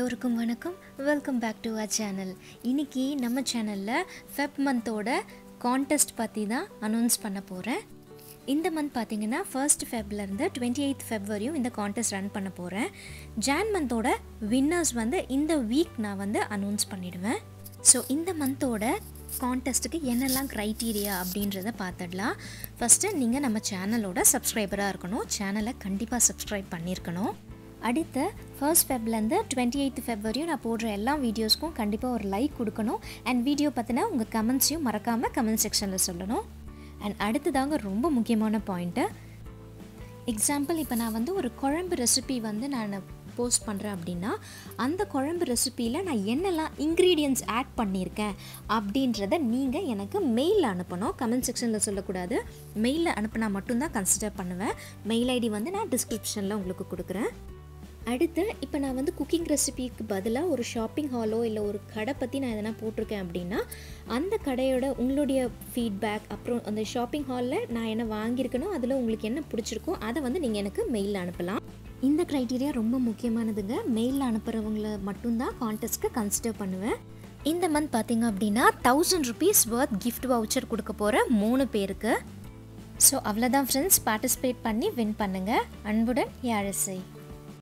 எல்லோருக்கும் வணக்கம் welcome back to our channel இன்னைக்கு நம்ம சேனலில் ஃபெப் மந்தோட கான்டெஸ்ட் பற்றி தான் அனௌன்ஸ் பண்ண போகிறேன் இந்த மந்த் பார்த்தீங்கன்னா ஃபர்ஸ்ட் ஃபெப்லேருந்து டுவெண்ட்டி எயித் ஃபெப் வரையும் இந்த கான்டெஸ்ட் ரன் பண்ண போகிறேன் ஜான் மந்தோட வின்னர்ஸ் வந்து இந்த வீக் நான் வந்து அனௌன்ஸ் பண்ணிடுவேன் ஸோ இந்த மந்தோட கான்டெஸ்ட்டுக்கு என்னெல்லாம் க்ரைட்டீரியா அப்படின்றத பார்த்துடலாம் ஃபஸ்ட்டு நீங்கள் நம்ம சேனலோட சப்ஸ்கிரைபராக இருக்கணும் சேனலை கண்டிப்பாக சப்ஸ்கிரைப் பண்ணியிருக்கணும் அடுத்த ஃபர்ஸ்ட் ஃபெப்லேருந்து டுவெண்ட்டி எயித் ஃபெப் வரையும் நான் போடுற எல்லா வீடியோஸ்க்கும் கண்டிப்பாக ஒரு லைக் கொடுக்கணும் அண்ட் வீடியோ பற்றின உங்கள் கமெண்ட்ஸையும் மறக்காமல் கமெண்ட் செக்ஷனில் சொல்லணும் அண்ட் அடுத்ததாங்க ரொம்ப முக்கியமான பாயிண்ட்டு எக்ஸாம்பிள் இப்போ நான் வந்து ஒரு குழம்பு ரெசிபி வந்து நான் போஸ்ட் பண்ணுறேன் அப்படின்னா அந்த குழம்பு ரெசிப்பியில் நான் என்னெல்லாம் இன்க்ரீடியன்ட்ஸ் ஆட் பண்ணியிருக்கேன் அப்படின்றத நீங்கள் எனக்கு மெயிலில் அனுப்பணும் கமெண்ட் செக்ஷனில் சொல்லக்கூடாது மெயிலில் அனுப்பினா மட்டும்தான் கன்சிடர் பண்ணுவேன் மெயில் ஐடி வந்து நான் டிஸ்கிரிப்ஷனில் உங்களுக்கு கொடுக்குறேன் அடுத்து இப்போ நான் வந்து குக்கிங் ரெசிபிக்கு பதிலாக ஒரு ஷாப்பிங் ஹாலோ இல்லை ஒரு கடை பற்றி நான் எதனா போட்டிருக்கேன் அப்படின்னா அந்த கடையோட உங்களுடைய ஃபீட்பேக் அப்புறம் அந்த ஷாப்பிங் ஹாலில் நான் என்ன வாங்கியிருக்கனோ அதில் உங்களுக்கு என்ன பிடிச்சிருக்கோ அதை வந்து நீங்கள் எனக்கு மெயிலில் அனுப்பலாம் இந்த க்ரைட்டீரியா ரொம்ப முக்கியமானதுங்க மெயிலில் அனுப்புகிறவங்கள மட்டும்தான் கான்டெஸ்ட்க்கு கன்சிடர் பண்ணுவேன் இந்த மந்த் பார்த்தீங்க அப்படின்னா thousand rupees worth gift voucher கொடுக்க போகிற மூணு பேருக்கு ஸோ அவ்வளோதான் ஃப்ரெண்ட்ஸ் பார்ட்டிசிபேட் பண்ணி வின் பண்ணுங்கள் அன்புடன் யாழிசை